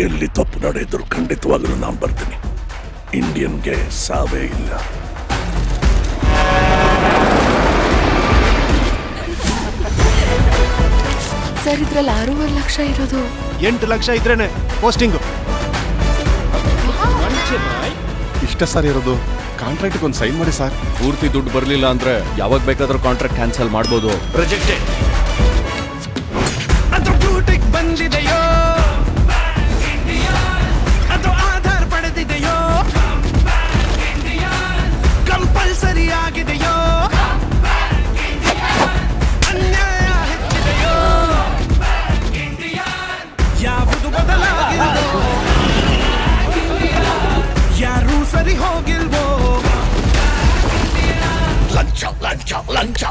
ಎಲ್ಲಿ ತಪ್ಪು ನಡೆದ್ರು ಖಂಡಿತವಾಗಲೂ ನಾನು ಬರ್ತೀನಿ ಇಂಡಿಯನ್ಗೆ ಸಾವೇ ಇಲ್ಲ ಸರ್ ಇದ್ರಲ್ಲಿ ಆರೂವರೆ ಲಕ್ಷ ಇರೋದು ಎಂಟು ಲಕ್ಷ ಇದ್ರೇನೆ ಪೋಸ್ಟಿಂಗು ಇಷ್ಟ ಸರ್ ಇರೋದು ಕಾಂಟ್ರಾಕ್ಟ್ಗೆ ಒಂದು ಸೈನ್ ಮಾಡಿ ಸರ್ ಪೂರ್ತಿ ದುಡ್ಡು ಬರಲಿಲ್ಲ ಅಂದ್ರೆ ಯಾವಾಗ ಬೇಕಾದ್ರೂ ಕಾಂಟ್ರಾಕ್ಟ್ ಕ್ಯಾನ್ಸಲ್ ಮಾಡ್ಬೋದು ಪ್ರೊಜೆಕ್ಟೆಡ್ ಅದು ಬ್ಯೂಟಿಗ್ ಬಂದಿದೆಯೋ ಅದು ಆಧಾರ್ ಪಡೆದಿದೆಯೋ ಕಂಪಲ್ಸರಿ ಆಗಿದೆಯೋ ಅನ್ಯಾಯ ಹೆಚ್ಚಿದೆಯೋ ಯಾವುದು ಬದಲಾಗಿಲ್ವೋ ಯಾರೂ ಸರಿ ಹೋಗಿಲ್ವೋ ಲಂಚ ಲಂಚ ಲಂಚ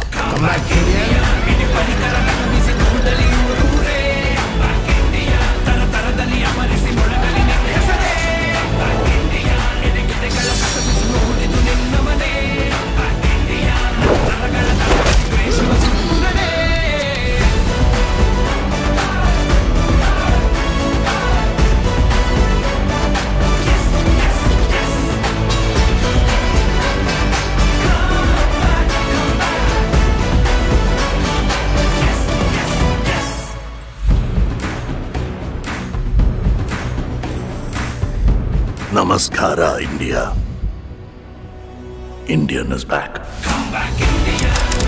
ನಮಸ್ಕಾರ ಇಂಡಿಯಾ ಇಂಡಿಯನ್ ಇಸ್ ಬ್ಯಾಕ್